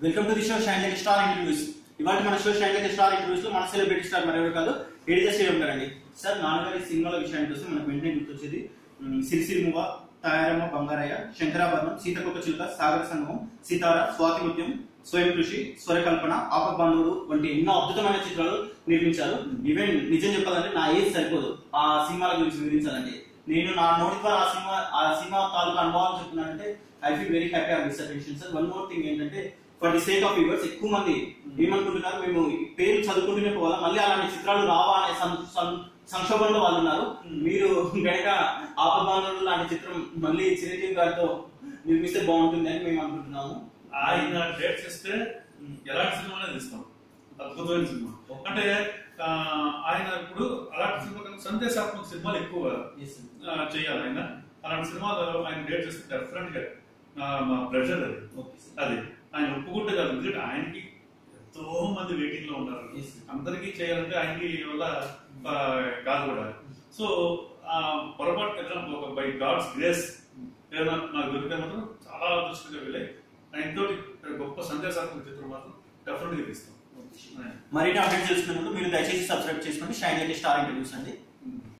Welcome to the show shine like star interviews ఇవాళ మన show shine like star interviews లో మన celebrity star మరెవరు కాదు ఏడిజా శ్రీరామ్ గారండి సార్ నాన్నగారి సినిమాల విషయానికి వస్తే మనకు వెంటనే గుర్తొచ్చేది ఉమ్, సిరిసిరి మువ్వ తాయారమ్మ బంగారయ్య శంకరాభరణం సీతకొక చిలుక సాగర సంగమం సితార స్వాతి ముత్యం స్వయం కృషి స్వరకల్పన ఆపబాంధవుడు వంటి ఎన్నో అద్భుతమైన చిత్రాలు నిర్మించారు ఈవెన్ నిజం చెప్పాలంటే నా ఏజ్ సరిపోదు ఆ సినిమాల గురించి వివరించాలంటే నేను నా నోటి ద్వారా ఆ సినిమా ఆ సినిమా తాలూకు అనుభవాలు చెప్తున్నానంటే I feel very happy of this attention sir one more thing ఏంటంటే for the sake of viewers ఎక్కువ మంది ఏమనుకుంటున్నారు మేము ఈ పేరు చదువుకుంటూనే పోవాలా మళ్ళీ అలాంటి చిత్రాలు రావా అనే సం- సం- సంక్షోభంలో వాళ్ళు ఉన్నారు మీరు గనక ఆపబాంధవుడు లాంటి చిత్రం మళ్ళీ చిరంజీవి గారితో నిర్మిస్తే బాగుంటుంది అని మేము అనుకుంటున్నాము ఆయన డేట్స్ ఇస్తే ఎలాంటి సినిమానే తీస్తాం అద్భుతమైన సినిమా అంటే ఆ, ఆయన ఇప్పుడు అలాంటి సినిమా కన్నా సందేశాత్మక సినిమాలు ఎక్కువ Yes, sir. ఆ, చేయాలి ఆయన అలాంటి సినిమాలు ఆయన డేట్స్ ఇస్తే డెఫినెట్ గా ఆ, మా ప్రెషర్ అది Okay, sir. అది ఆయన ఒప్పుకుంటే కాదు ఎందుకంటే ఆయనకి ఎంతో మంది వెయిటింగ్ లో ఉన్నారు Yes, sir. అందరికీ చేయాలంటే ఆయనకి వల్ల ఆ, కాదు కూడా సో ఆ పొరపాటు ఏదైనా ఒక బై గాడ్స్ గ్రేస్ ఏదైనా నాకు దొరికితే మాత్రం చాలా అదృష్టంగా వెళ్ళాయి ఆయనతో గొప్ప సందేశాత్మక చిత్రం మాత్రం డెఫినెట్ గా తీస్తాం మరిన్ని అప్డేట్స్ తెలుసుకునే ముందు మీరు దయచేసి సబ్స్క్రైబ్ చేసుకోండి షైన్ లైక్ స్టార్ ఇంటర్వ్యూస్ అండి